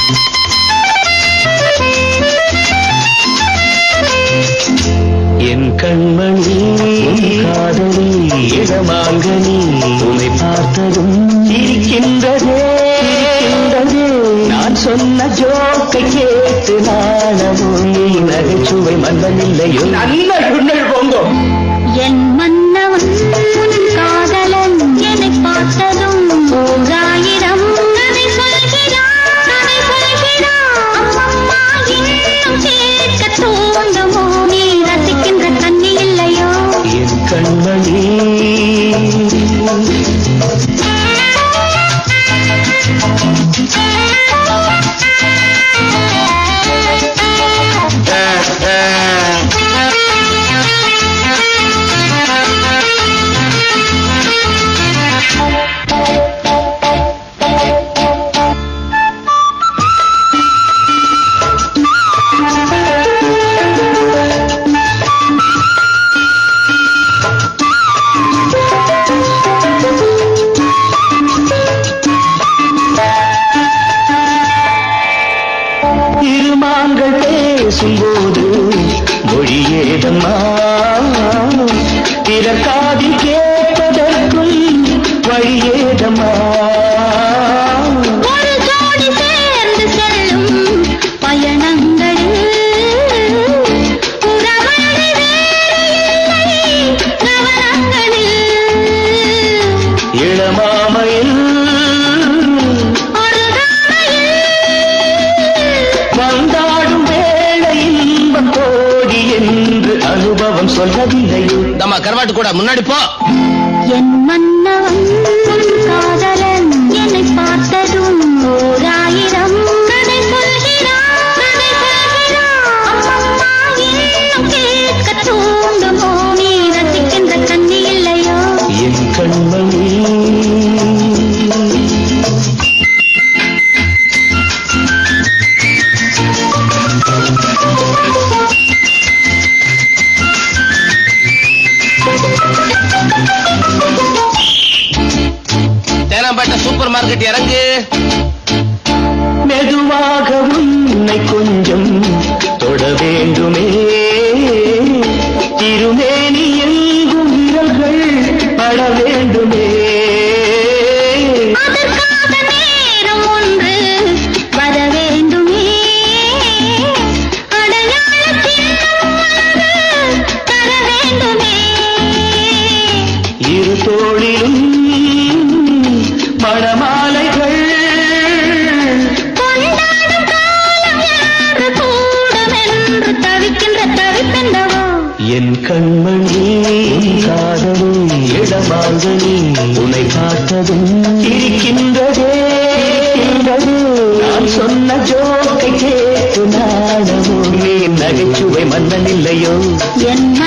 என் கண்மணி உன் காதலி இடமாங்கனி உன்னை பார்த்ததும் இருக்கின்றதே இருக்கின்றதே நான் சொன்ன ஜோக்கை கேட்டு நாணமும் நீ நகைச்சுவை மன்னனில்லையோ நல்ல சுண்ணல் போங்கோ என் மன்னவன் உன் காதலன் என்னை பார்த்ததும் ஓராயிரம் கதை சொல்கிறான் கதை சொல்கிறான் அம்மம்மா இன்னும் கேட்க தூண்டுமோ நீ ரசிக்கின்ற கண்ணி இல்லையோ என் கண்மணி திருமாங்கள் பேசும்போது மொழியேதம்மா பிற காதில் கேட்பதற்குள் வழியேதம்மா ஒரு ஜோடி சேர்ந்து செல்லும் பயணங்களில் உறவழி வேறு இல்லை கவனங்களில் இளமாமையில் ஒரு தாமையில் வந்தாடும் வேளையில் இன்பம் கோடி என்று அனுபவம் சொல்லவில்லையோ நம்ம கருவாட்டு கூட முன்னாடி போ என் மன்னவன் உன் காதலன் என்னை பார்த்ததும் ஓராயிரம் கதை சொல்கிறான் கதை சொல்கிறான் அம்மம்மா இன்னும் கேட்க தூண்டுமோ நீ ரசிக்கின்ற கண்ணி இல்லையோ என் கண்மணி தேனாம்பேட்டை சூப்பர் மார்க்கெட் இறங்கு மெதுவாக உன்னை கொஞ்சம் தொட வேண்டுமே திருமேனி எங்கும் விரல்கள் பட வேண்டுமே அதற்காக நேரம் ஒன்று வர வேண்டுமே அடையாள சின்னம் ஒன்று தர வேண்டுமே இரு தோளிலும் மணமாலைகள் கொண்டாடும் காலம் யாரு கூடுமென்று தவிக்கின்ற தவிப்பெந்தவோ என் கண்மணி உன் காதலும் இடமாங்கனி உன்னை பார்த்ததும் இருக்கின்றதே இருக்கின்றது. நான் சொன்ன ஜோக்கை கேட்டு நாடமோ நீ நகைச்சுவை மன்னன் இல்லையோ என்